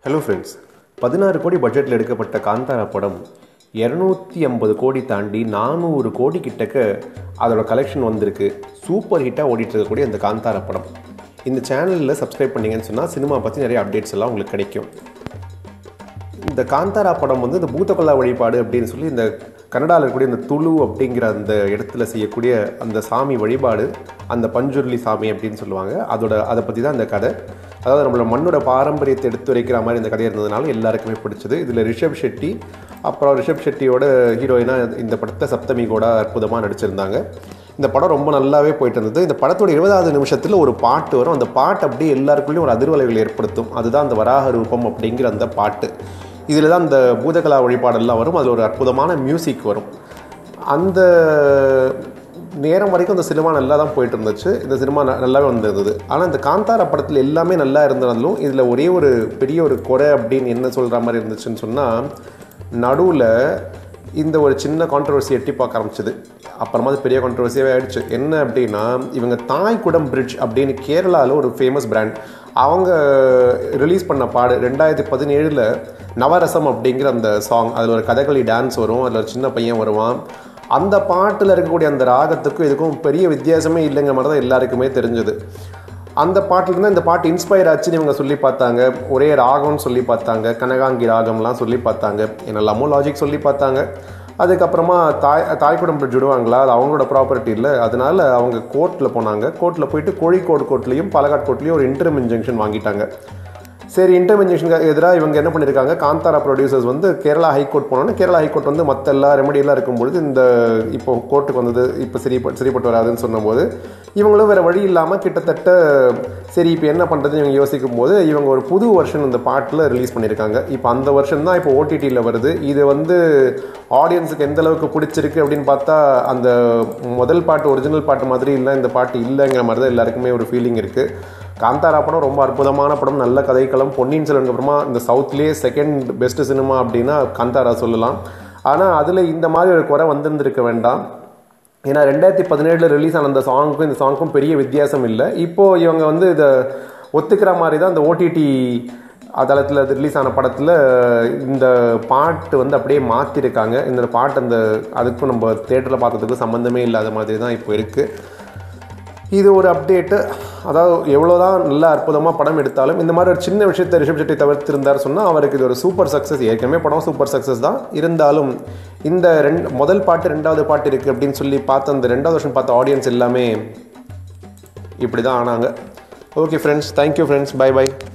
hello friends பதினாறு கோடி பட்ஜெட்டில் எடுக்கப்பட்ட காந்தாரா படம் இரநூத்தி ஐம்பது கோடி தாண்டி நானூறு கோடி கிட்டக்க அதோட கலெக்ஷன் வந்திருக்கு சூப்பர் ஹிட்டாக ஓடிட்டு இருக்கக்கூடிய இந்த காந்தாரா படம் இந்த சேனலில் சப்ஸ்கிரைப் பண்ணீங்கன்னு சொன்னால் சினிமா பற்றி நிறைய அப்டேட்ஸ் எல்லாம் உங்களுக்கு கிடைக்கும் இந்த காந்தாரா படம் வந்து இந்த பூத்தகொல்லா வழிபாடு அப்படின்னு சொல்லி இந்த கன்னடாவில் இருக்கக்கூடிய இந்த துளு அப்படிங்கிற அந்த இடத்துல செய்யக்கூடிய அந்த சாமி வழிபாடு அந்த பஞ்சுருளி சாமி அப்படின்னு சொல்லுவாங்க அதோட அதை பற்றி தான் இந்த கதை அதாவது நம்மளோட மண்ணோட பாரம்பரியத்தை எடுத்துரைக்கிற மாதிரி இந்த கதை இருந்ததுனால எல்லாருக்குமே பிடிச்சது இதில் ரிஷப் ஷெட்டி அப்புறம் ரிஷப் ஷெட்டியோட ஹீரோயினாக இந்த படத்தை சப்தமி கூட அற்புதமாக நடிச்சிருந்தாங்க இந்த படம் ரொம்ப நல்லாவே போயிட்டு இருந்தது இந்த படத்தோட இருபதாவது நிமிஷத்தில் ஒரு பாட்டு வரும் அந்த பாட்டு அப்படியே எல்லாருக்குள்ளேயும் ஒரு அதிர்வலைகள் ஏற்படுத்தும் அதுதான் அந்த வராக ரூபம் அப்படிங்கிற அந்த பாட்டு இதில் தான் அந்த பூதகலா வழிபாடெல்லாம் வரும் அதில் ஒரு அற்புதமான மியூசிக் வரும் அந்த நேரம் வரைக்கும் அந்த சினிமா நல்லா தான் போயிட்டு இருந்துச்சு இந்த சினிமா ந- நல்லாவே வந்திருந்தது ஆனால் இந்த காந்தாரா படத்தில் எல்லாமே நல்லா இருந்தாலும் இதில் ஒரே ஒரு பெரிய ஒரு குறை அப்படின்னு என்ன சொல்கிற மாதிரி இருந்துச்சுன்னு சொன்னால் நடுவில் இந்த ஒரு சின்ன கான்ட்ரவர்சி எட்டி பார்க்க ஆரம்பிச்சது அப்புறமா அது பெரிய கான்ட்ரவர்சியாகவே ஆயிடுச்சு என்ன அப்படின்னா இவங்க தாய்குடம் பிரிட்ஜ் அப்படின்னு கேரளாவில் ஒரு ஃபேமஸ் பிராண்ட் அவங்க ரிலீஸ் பண்ண பாடு ரெண்டாயிரத்தி பதினேழில் நவரசம் அப்படிங்கிற அந்த சாங் அதில் ஒரு கதகளி டான்ஸ் வரும் அதில் ஒரு சின்ன பையன் வருவான் அந்த பாட்டில் இருக்கக்கூடிய அந்த ராகத்துக்கும் இதுக்கும் பெரிய வித்தியாசமே இல்லைங்கிற மாதிரி தான் எல்லாருக்குமே தெரிஞ்சது அந்த பாட்டில் தான் இந்த பாட்டு இன்ஸ்பயர் ஆச்சுன்னு இவங்க சொல்லி பார்த்தாங்க ஒரே ராகம்னு சொல்லி பார்த்தாங்க கனகாங்கி ராகம்லாம் சொல்லி பார்த்தாங்க என்னெல்லாமோ லாஜிக் சொல்லி பார்த்தாங்க அதுக்கப்புறமா தாய் தாய்க்குடம் பிரிட்ஜ் விடுவாங்களா அது அவங்களோட ப்ராப்பர்ட்டி இல்லை அதனால அவங்க கோர்ட்டில் போனாங்க கோர்ட்டில் போயிட்டு கோழிக்கோடு கோர்ட்லேயும் பாலக்காடு கோர்ட்லேயும் ஒரு இன்டர்ம் இன்ஜெக்ஷன் வாங்கிட்டாங்க சரி இன்டர்மென்ஷனுக்கு எதிராக இவங்க என்ன பண்ணியிருக்காங்க காந்தாரா ப்ரொடியூசர்ஸ் வந்து கேரளா ஹைகோர்ட் போனோன்னா கேரளா ஹைகோர்ட் வந்து மற்ற எல்லா ரெமடியெல்லாம் இருக்கும்பொழுது இந்த இப்போ கோர்ட்டுக்கு வந்தது இப்போ சரி சரிப்பட்டு வராதுன்னு சொன்னபோது இவங்களும் வேறு வழி இல்லாமல் கிட்டத்தட்ட சரி இப்போ என்ன பண்ணுறதுன்னு இவங்க யோசிக்கும் போது இவங்க ஒரு புது வருஷன் இந்த பாட்டில் ரிலீஸ் பண்ணியிருக்காங்க இப்போ அந்த வருஷன் தான் இப்போ ஓடிடியில் வருது இது வந்து ஆடியன்ஸுக்கு எந்த அளவுக்கு பிடிச்சிருக்கு அப்படின்னு பார்த்தா அந்த முதல் பாட்டு ஒரிஜினல் பாட்டு மாதிரி இல்லை இந்த பாட்டு இல்லைங்கிற மாதிரி தான் எல்லாருக்குமே ஒரு ஃபீலிங் இருக்குது காந்தாரா படம் ரொம்ப அற்புதமான படம் நல்ல கதைக்களம் பொன்னியின் செல்வனுக்கு அப்புறமா இந்த சவுத்லேயே செகண்ட் பெஸ்ட் சினிமா அப்படின்னா காந்தாரா சொல்லலாம் ஆனால் அதில் இந்த மாதிரி ஒரு குறை வந்திருந்திருக்க வேண்டாம் ஏன்னா ரெண்டாயிரத்தி பதினேழில் ரிலீஸ் ஆன அந்த சாங்க்கும் இந்த சாங்க்கும் பெரிய வித்தியாசம் இல்லை இப்போது இவங்க வந்து இதை ஒத்துக்கிற மாதிரி தான் இந்த ஓடிடி தளத்தில் ரிலீஸ் ஆன படத்தில் இந்த பாட்டு வந்து அப்படியே மாற்றிருக்காங்க இந்த பாட்டு அந்த அதுக்கும் நம்ம தேட்டரில் பார்த்ததுக்கும் சம்மந்தமே இல்லாத மாதிரி தான் இப்போ இருக்குது இது ஒரு அப்டேட்டு அதாவது எவ்வளோதான் நல்ல அற்புதமாக படம் எடுத்தாலும் இந்த மாதிரி ஒரு சின்ன விஷயத்தை ரிஷப் செட்டி தவிர்த்திருந்தார் சொன்னால் அவருக்கு இது ஒரு சூப்பர் சக்ஸஸ் ஏற்கனவே படம் சூப்பர் சக்ஸஸ் தான் இருந்தாலும் இந்த ரெண்டு முதல் பாட்டு ரெண்டாவது பாட்டு இருக்குது அப்படின்னு சொல்லி பார்த்த அந்த ரெண்டாவது வருஷம் பார்த்த ஆடியன்ஸ் எல்லாமே இப்படி தான் ஆனாங்க okay friends thank you friends bye by